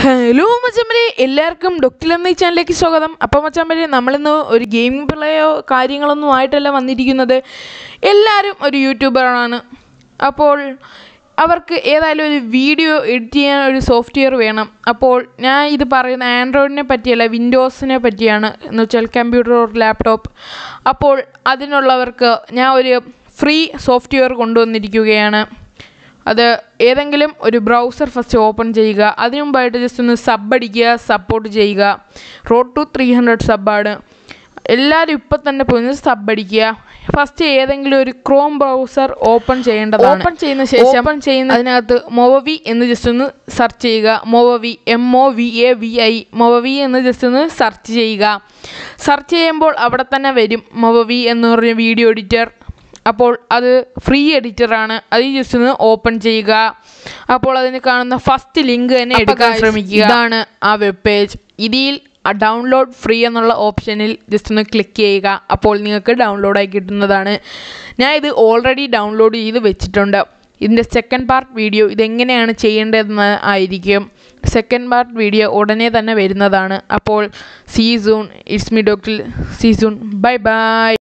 hello മച്ചമ്പരെ എല്ലാവർക്കും ഡൊക്കിൽ എന്ന ഈ ചാനലിലേക്ക് സ്വാഗതം അപ്പോൾ മച്ചമ്പരെ നമ്മളിന്ന് ഒരു ഗെയിമിംഗ് പ്ലേയോ കാര്യങ്ങളൊന്നും ആയിട്ടല്ല വന്നിരിക്കുന്നത് എല്ലാവരും ഒരു യൂട്യൂബറാണ് അപ്പോൾ അവർക്ക് ഏതായാലും ഒരു വീഡിയോ എഡിറ്റ് ചെയ്യാൻ ഒരു സോഫ്റ്റ്വെയർ വേണം അപ്പോൾ ഞാൻ ഇത് പറയുന്ന ആൻഡ്രോയിഡിനെ പറ്റിയല്ല വിൻഡോസിനെ പറ്റിയാണ് എന്ന് വെച്ചാൽ കമ്പ്യൂട്ടർ ഓർ ലാപ്ടോപ്പ് അപ്പോൾ അതിനുള്ളവർക്ക് ഞാൻ ഒരു ഫ്രീ സോഫ്റ്റ്വെയർ കൊണ്ടുവന്നിരിക്കുകയാണ് അത് ഏതെങ്കിലും ഒരു ബ്രൗസർ ഫസ്റ്റ് ഓപ്പൺ ചെയ്യുക അതിനു മുമ്പായിട്ട് ജസ്റ്റ് ഒന്ന് സബ് അടിക്കുക സപ്പോർട്ട് ചെയ്യുക റോഡ് ടു ത്രീ ഹൺഡ്രഡ് സബ്ബാണ് എല്ലാവരും ഇപ്പം തന്നെ പോയി സബ് അടിക്കുക ഫസ്റ്റ് ഏതെങ്കിലും ഒരു ക്രോം ബ്രൗസർ ഓപ്പൺ ചെയ്യേണ്ടതാണ് ഓപ്പൺ ചെയ്യുന്ന ശേഷം ഓപ്പൺ ചെയ്യുന്ന അതിനകത്ത് മൊവവി എന്ന് ജസ്റ്റ് ഒന്ന് സെർച്ച് ചെയ്യുക Movavi M O V A V I Movavi എന്ന് ജസ്റ്റ് ഒന്ന് സെർച്ച് ചെയ്യുക സെർച്ച് ചെയ്യുമ്പോൾ അവിടെ തന്നെ വരും മൊവവി എന്ന് പറഞ്ഞ വീഡിയോ എഡിറ്റർ അപ്പോൾ അത് ഫ്രീ എഡിറ്ററാണ് അത് ജസ്റ്റ് ഒന്ന് ഓപ്പൺ ചെയ്യുക അപ്പോൾ അതിന് കാണുന്ന ഫസ്റ്റ് ലിങ്ക് തന്നെ എടുക്കാൻ ശ്രമിക്കുക ഇതാണ് ആ വെബ് പേജ് ഇതിൽ ഡൗൺലോഡ് ഫ്രീ എന്നുള്ള ഓപ്ഷനിൽ ജസ്റ്റ് ഒന്ന് ക്ലിക്ക് ചെയ്യുക അപ്പോൾ നിങ്ങൾക്ക് ഡൗൺലോഡായി കിട്ടുന്നതാണ് ഞാൻ ഇത് ഓൾറെഡി ഡൗൺലോഡ് ചെയ്ത് വെച്ചിട്ടുണ്ട് ഇതിൻ്റെ സെക്കൻഡ് പാർട്ട് വീഡിയോ ഇതെങ്ങനെയാണ് ചെയ്യേണ്ടതെന്ന് ആയിരിക്കും സെക്കൻഡ് പാർട്ട് വീഡിയോ ഉടനെ തന്നെ വരുന്നതാണ് അപ്പോൾ see soon it's me doctor see soon bye by